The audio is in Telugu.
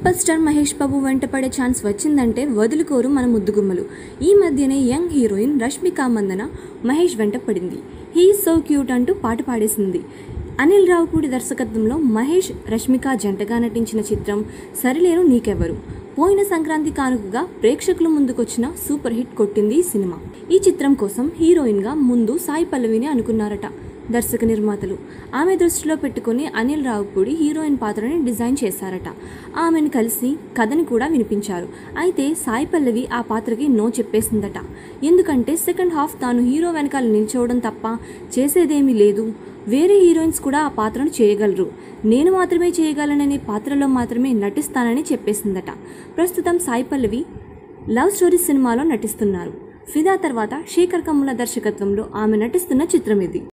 సూపర్ స్టార్ మహేష్ బాబు వెంట పడే ఛాన్స్ వచ్చిందంటే వదులుకోరు మన ముద్దుగుమ్మలు ఈ మధ్యనే యంగ్ హీరోయిన్ రష్మిక మందన మహేష్ వెంట పడింది హీ సో క్యూట్ అంటూ పాట పాడేసింది అనిల్ రావుపూడి దర్శకత్వంలో మహేష్ రష్మిక జంటగా నటించిన చిత్రం సరిలేరు నీకెవరు పోయిన సంక్రాంతి కానుకగా ప్రేక్షకుల ముందుకొచ్చిన సూపర్ హిట్ కొట్టింది ఈ సినిమా ఈ చిత్రం కోసం హీరోయిన్గా ముందు సాయి పల్లవిని అనుకున్నారట దర్శక నిర్మాతలు ఆమె దృష్టిలో పెట్టుకుని అనిల్ రావుపూడి హీరోయిన్ పాత్రని డిజైన్ చేశారట ఆమెను కలిసి కథని కూడా వినిపించారు అయితే సాయి పల్లవి ఆ పాత్రకి నో చెప్పేసిందట ఎందుకంటే సెకండ్ హాఫ్ తాను హీరో వెనకాల నిల్చోవడం తప్ప చేసేదేమీ లేదు వేరే హీరోయిన్స్ కూడా ఆ పాత్రను చేయగలరు నేను మాత్రమే చేయగలననే పాత్రలో మాత్రమే నటిస్తానని చెప్పేసిందట ప్రస్తుతం సాయి పల్లవి లవ్ స్టోరీ సినిమాలో నటిస్తున్నారు ఫిదా తర్వాత శేఖర్ కమ్ముల దర్శకత్వంలో ఆమె నటిస్తున్న చిత్రం ఇది